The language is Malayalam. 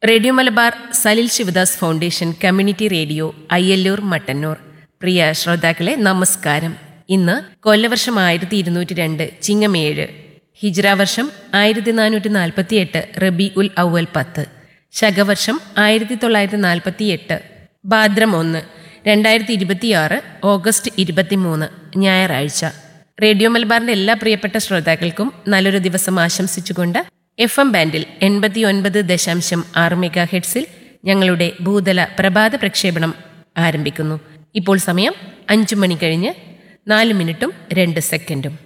radio Malabar Salil Sivadas foundation community radio Ayyallur Mattannur പ്രിയ ശ്രോതാക്കളെ നമസ്കാരം ഇന്ന് കൊല്ലവർഷം ആയിരത്തി ഇരുന്നൂറ്റി രണ്ട് ചിങ്ങമേഴ് ഹിജ്ര വർഷം ആയിരത്തി നാനൂറ്റി നാൽപ്പത്തി എട്ട് റബി ഉൽ ഔവൽ പത്ത് ശകവർഷം ആയിരത്തി തൊള്ളായിരത്തി നാൽപ്പത്തി എട്ട് ഭാദ്രം ഒന്ന് രണ്ടായിരത്തി ഇരുപത്തിയാറ് ഓഗസ്റ്റ് ഇരുപത്തിമൂന്ന് ഞായറാഴ്ച റേഡിയോ മലബാറിന്റെ എല്ലാ പ്രിയപ്പെട്ട ശ്രോതാക്കൾക്കും നല്ലൊരു ദിവസം ആശംസിച്ചുകൊണ്ട് എഫ് എം ബാൻഡിൽ എൺപത്തി ഒൻപത് ദശാംശം ആറ് മെഗാ ഹെഡ്സിൽ ഞങ്ങളുടെ ഭൂതല പ്രഭാത പ്രക്ഷേപണം ആരംഭിക്കുന്നു ഇപ്പോൾ സമയം അഞ്ചു മണി കഴിഞ്ഞ് നാല് മിനിറ്റും രണ്ട് സെക്കൻഡും